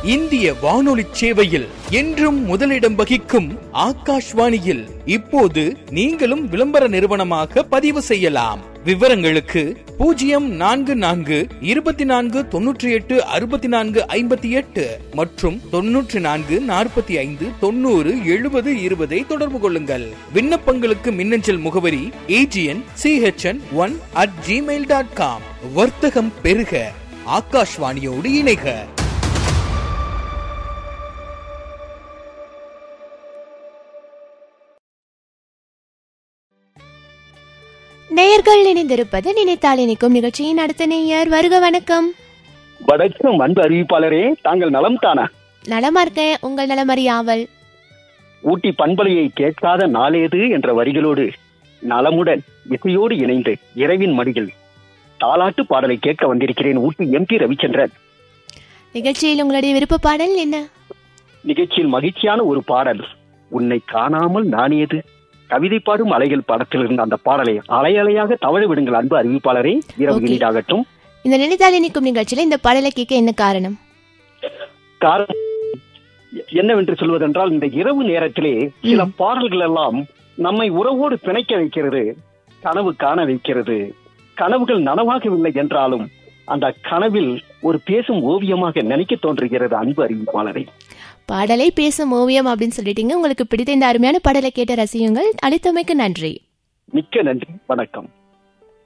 இந்திய வானொலி சேவையில் என்றும் முதலிடம் வகிக்கும் ஆகாஷ்வாணியில் இப்போது நீங்களும் விளம்பர நிறுவனமாக பதிவு செய்யலாம் விவரங்களுக்கு பூஜ்ஜியம் நான்கு நான்கு இருபத்தி நான்கு தொன்னூற்றி எட்டு அறுபத்தி நான்கு ஐம்பத்தி எட்டு மற்றும் தொன்னூற்றி நான்கு நாற்பத்தி ஐந்து தொண்ணூறு எழுபது இருபதை தொடர்பு கொள்ளுங்கள் விண்ணப்பங்களுக்கு மின்னஞ்சல் முகவரி A G N C H N one at Gmail dot com வர்த்தகம் பெருக ஆகாஷ்வாணியோடு இணைக நேயர்கள் இணைந்திருப்பது நினைத்தால் இணைக்கும் நிகழ்ச்சியின் அடுத்த நேயர் வருக வணக்கம் வணக்கம் அன்பு அறிவிப்பாளரே தாங்கள் நலம் தானா நலமா இருக்கேன் உங்கள் நலமறியாவல் ஊட்டி பண்பலையை கேட்காத நாளேது என்ற வரிகளோடு நலமுடன் இசையோடு இணைந்து இரவின் மடியில் தாலாட்டு பாடலை கேட்க வந்திருக்கிறேன் ஊட்டி எம் டி ரவிச்சந்திரன் நிகழ்ச்சியில் உங்களுடைய விருப்ப பாடல் என்ன நிகழ்ச்சியில் மகிழ்ச்சியான ஒரு பாடல் உன்னை காணாமல் நாணியது கவிதை பாடும் அலைகள் படத்தில் இருந்த அந்த பாடலை அலையலையாக தவழ விடுங்கள் அன்பு அறிவிப்பாளரே இரவு Okay. இனிதாகட்டும் இந்த நினைத்தால் இணைக்கும் நிகழ்ச்சியில இந்த பாடலை கேட்க என்ன காரணம் காரணம் என்னவென்று சொல்வதென்றால் இந்த இரவு நேரத்திலே சில பாடல்கள் எல்லாம் நம்மை உறவோடு பிணைக்க வைக்கிறது கனவு காண வைக்கிறது கனவுகள் நனவாகவில்லை என்றாலும் அந்த கனவில் ஒரு பேசும் ஓவியமாக நினைக்க தோன்றுகிறது அன்பு அறிவிப்பாளரை பாடலை பேசும் ஓவியம் அப்படின்னு சொல்லிட்டீங்க உங்களுக்கு பிடித்த இந்த அருமையான பாடலை கேட்ட ரசியுங்கள் அளித்தமைக்கு நன்றி மிக்க நன்றி வணக்கம்